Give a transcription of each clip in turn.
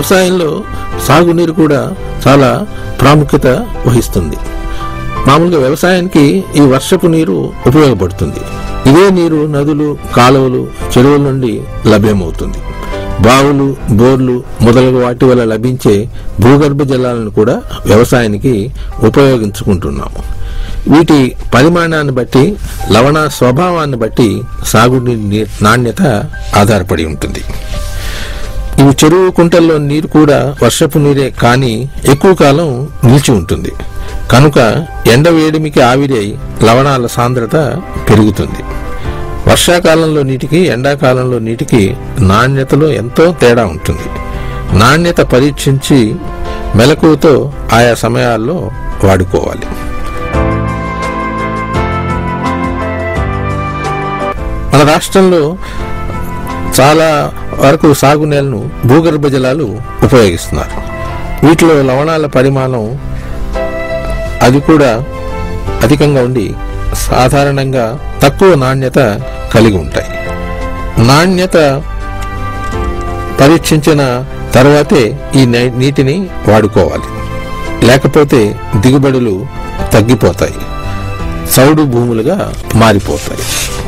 వ్యవసాయంలో సాగునీరు కూడా చాలా ప్రాముఖ్యత వహిస్తుంది మామూలుగా వ్యవసాయానికి ఈ వర్షపు నీరు ఉపయోగపడుతుంది ఇదే నీరు నదులు కాలువలు చెరువుల నుండి లభ్యమవుతుంది బావులు బోర్లు మొదలగు వాటి వల్ల లభించే భూగర్భ జలాలను కూడా వ్యవసాయానికి ఉపయోగించుకుంటున్నాము వీటి పరిమాణాన్ని బట్టి లవణ స్వభావాన్ని బట్టి సాగునీటి నీ- నాణ్యత ఆధారపడి ఉంటుంది ఇవి చెరువు కుంటల్లో నీరు కూడా వర్షపు నీరే కానీ ఎక్కువ కాలం నిలిచి ఉంటుంది కనుక ఎండ వేడిమికి ఆవిరై లవణాల సాంద్రత పెరుగుతుంది వర్షాకాలంలో నీటికి ఎండాకాలంలో నీటికి నాణ్యతలో ఎంతో తేడా ఉంటుంది నాణ్యత పరీక్షించి మెలకువతో ఆయా సమయాల్లో వాడుకోవాలి మన రాష్ట్రంలో చాలా వరకు సాగు నేలను భూగర్భ జలాలు ఉపయోగిస్తున్నారు వీటిలో లవణాల పరిమాణం అది కూడా అధికంగా ఉండి సాధారణంగా తక్కువ నాణ్యత కలిగి ఉంటాయి నాణ్యత పరీక్షించిన తర్వాతే ఈ నే- నీటిని వాడుకోవాలి లేకపోతే దిగుబడులు తగ్గిపోతాయి చౌడు భూములుగా మారిపోతాయి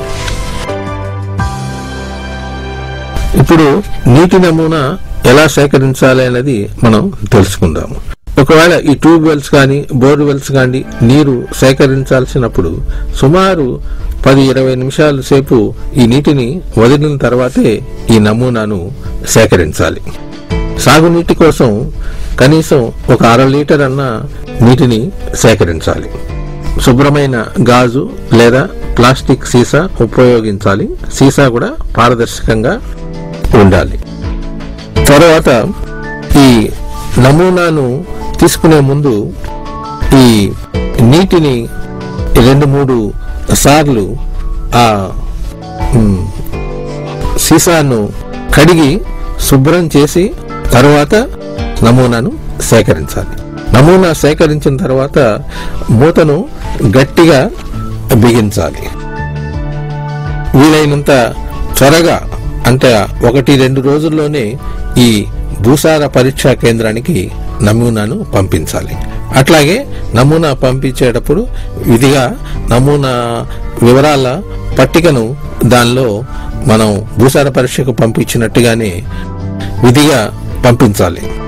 ఇప్పుడు నీటి నమూనా ఎలా సేకరించాలి అనేది మనం తెలుసుకుందాము ఒకవేళ ఈ ట్యూబ్ వెల్స్ కానీ బోర్ వెల్స్ కానీ నీరు సేకరించాల్సినప్పుడు సుమారు పది ఇరవై నిమిషాల సేపు ఈ నీటిని వదిలిన తర్వాతే ఈ నమూనాను సేకరించాలి సాగునీటి కోసం కనీసం ఒక అర లీటర్ అన్న నీటిని సేకరించాలి శుభ్రమైన గాజు లేదా ప్లాస్టిక్ సీసా ఉపయోగించాలి సీసా కూడా పారదర్శకంగా ఉండాలి తర్వాత ఈ నమూనాను తీసుకునే ముందు ఈ నీటిని రెండు మూడు సార్లు ఆ మ్, సీసాను కడిగి శుభ్రం చేసి తర్వాత నమూనాను సేకరించాలి నమూనా సేకరించిన తర్వాత మూతను గట్టిగా బిగించాలి వీలైనంత త్వరగా అంటే ఒకటి రెండు రోజుల్లోనే ఈ భూసార పరీక్షా కేంద్రానికి నమూనాను పంపించాలి అట్లాగే నమూనా పంపించేటప్పుడు విధిగా నమూనా వివరాల పట్టికను దానిలో మనం భూసార పరీక్షకు పంపించినట్టుగానే విధిగా పంపించాలి